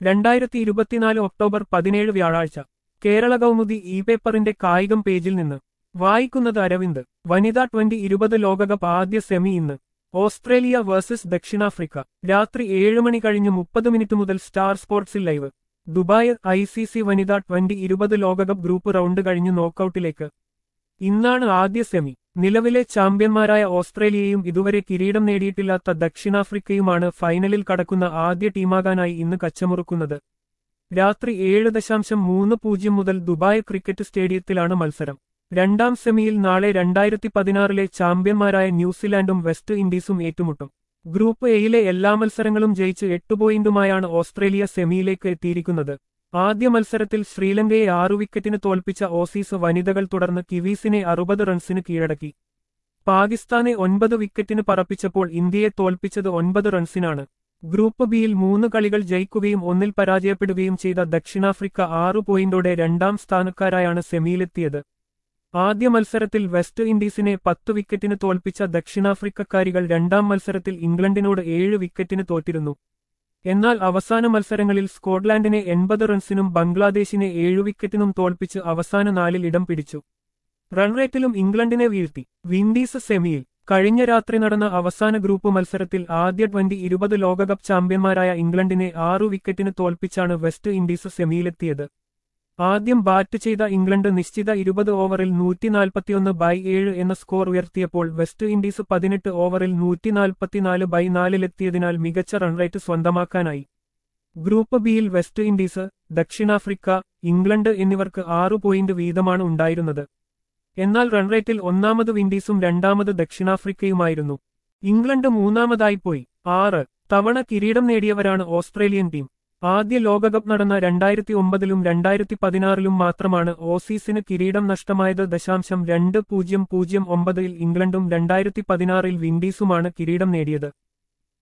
രണ്ടായിരത്തി ഇരുപത്തിനാല് ഒക്ടോബർ പതിനേഴ് വ്യാഴാഴ്ച കേരള കൗമുദി ഇ പേപ്പറിന്റെ കായികം പേജിൽ നിന്ന് വായിക്കുന്നത് അരവിന്ദ് വനിതാ ട്വന്റി ഇരുപത് ലോകകപ്പ് ആദ്യ സെമി ഇന്ന് ഓസ്ട്രേലിയ വേഴ്സസ് ദക്ഷിണാഫ്രിക്ക രാത്രി ഏഴ് മണി കഴിഞ്ഞ് മുപ്പത് മിനിറ്റ് മുതൽ സ്റ്റാർ സ്പോർട്സിൽ live Dubai I C C വനിതാ ട്വന്റി ഇരുപത് ലോകകപ്പ് ഗ്രൂപ്പ് റൗണ്ട് കഴിഞ്ഞ് നോക്കൌട്ടിലേക്ക് ഇന്നാണ് ആദ്യ സെമി നിലവിലെ ചാമ്പ്യന്മാരായ ഓസ്ട്രേലിയയും ഇതുവരെ കിരീടം നേടിയിട്ടില്ലാത്ത ദക്ഷിണാഫ്രിക്കയുമാണ് ഫൈനലിൽ കടക്കുന്ന ആദ്യ ടീമാകാനായി ഇന്ന് കച്ചമുറുക്കുന്നത് രാത്രി ഏഴ് ദശാംശം മൂന്ന് പൂജ്യം മുതൽ ദുബായ് ക്രിക്കറ്റ് സ്റ്റേഡിയത്തിലാണ് മത്സരം രണ്ടാം സെമിയിൽ നാളെ രണ്ടായിരത്തി പതിനാറിലെ ചാമ്പ്യന്മാരായ ന്യൂസിലാൻഡും വെസ്റ്റ് ഇൻഡീസും ഏറ്റുമുട്ടും ഗ്രൂപ്പ് എയിലെ എല്ലാ മത്സരങ്ങളും ജയിച്ച് എട്ട് പോയിന്റുമായാണ് ഓസ്ട്രേലിയ സെമിയിലേക്ക് എത്തിയിരിക്കുന്നത് ആദ്യ മത്സരത്തിൽ ശ്രീലങ്കയെ ആറു വിക്കറ്റിന് തോൽപ്പിച്ച ഓസീസ് വനിതകൾ തുടർന്ന് കിവീസിനെ അറുപത് റൺസിന് കീഴടക്കി പാകിസ്ഥാനെ ഒൻപത് വിക്കറ്റിന് പറപ്പിച്ചപ്പോൾ ഇന്ത്യയെ തോൽപ്പിച്ചത് ഒൻപത് റൺസിനാണ് ഗ്രൂപ്പ് ബിയിൽ മൂന്ന് കളികൾ ജയിക്കുകയും ഒന്നിൽ പരാജയപ്പെടുകയും ചെയ്ത ദക്ഷിണാഫ്രിക്ക ആറു പോയിന്റോടെ രണ്ടാം സ്ഥാനക്കാരായാണ് സെമിയിലെത്തിയത് ആദ്യ മത്സരത്തിൽ വെസ്റ്റ് ഇൻഡീസിനെ പത്ത് വിക്കറ്റിന് തോൽപ്പിച്ച ദക്ഷിണാഫ്രിക്കക്കാരികൾ രണ്ടാം മത്സരത്തിൽ ഇംഗ്ലണ്ടിനോട് ഏഴ് വിക്കറ്റിന് തോറ്റിരുന്നു എന്നാൽ അവസാന മത്സരങ്ങളിൽ സ്കോട്ട്ലാൻഡിനെ എൺപത് റൺസിനും ബംഗ്ലാദേശിനെ ഏഴു വിക്കറ്റിനും തോൽപ്പിച്ച് അവസാന നാലിൽ ഇടം പിടിച്ചു റൺറേറ്റിലും ഇംഗ്ലണ്ടിനെ വീഴ്ത്തി വിൻഡീസ് സെമിയിൽ കഴിഞ്ഞ രാത്രി നടന്ന അവസാന ഗ്രൂപ്പ് മത്സരത്തിൽ ആദ്യ ട്വന്റി ഇരുപത് ലോകകപ്പ് ചാമ്പ്യന്മാരായ ഇംഗ്ലണ്ടിനെ ആറു വിക്കറ്റിന് തോൽപ്പിച്ചാണ് വെസ്റ്റ് ഇൻഡീസ് സെമിയിലെത്തിയത് ആദ്യം ബാറ്റ് ചെയ്ത ഇംഗ്ലണ്ട് നിശ്ചിത ഇരുപത് ഓവറിൽ നൂറ്റിനാൽപ്പത്തിയൊന്ന് ബൈ ഏഴ് എന്ന സ്കോർ ഉയർത്തിയപ്പോൾ വെസ്റ്റ് ഇൻഡീസ് പതിനെട്ട് ഓവറിൽ നൂറ്റിനാൽപ്പത്തിനാല് ബൈ നാലിലെത്തിയതിനാൽ മികച്ച റൺറേറ്റ് സ്വന്തമാക്കാനായി ഗ്രൂപ്പ് ബിയിൽ വെസ്റ്റ് ഇൻഡീസ് ദക്ഷിണാഫ്രിക്ക ഇംഗ്ലണ്ട് എന്നിവർക്ക് ആറു പോയിന്റ് വീതമാണ് ഉണ്ടായിരുന്നത് എന്നാൽ റൺറേറ്റിൽ ഒന്നാമത് വിൻഡീസും രണ്ടാമത് ദക്ഷിണാഫ്രിക്കയുമായിരുന്നു ഇംഗ്ലണ്ട് മൂന്നാമതായി പോയി ആറ് തവണ കിരീടം നേടിയവരാണ് ഓസ്ട്രേലിയൻ ടീം ആദ്യ ലോകകപ്പ് നടന്ന രണ്ടായിരത്തി ഒമ്പതിലും രണ്ടായിരത്തി പതിനാറിലും മാത്രമാണ് ഓസീസിന് കിരീടം നഷ്ടമായത് ദശാംശം രണ്ട് പൂജ്യം പൂജ്യം ഒമ്പതിൽ ഇംഗ്ലണ്ടും രണ്ടായിരത്തി പതിനാറിൽ വിൻഡീസുമാണ് കിരീടം നേടിയത്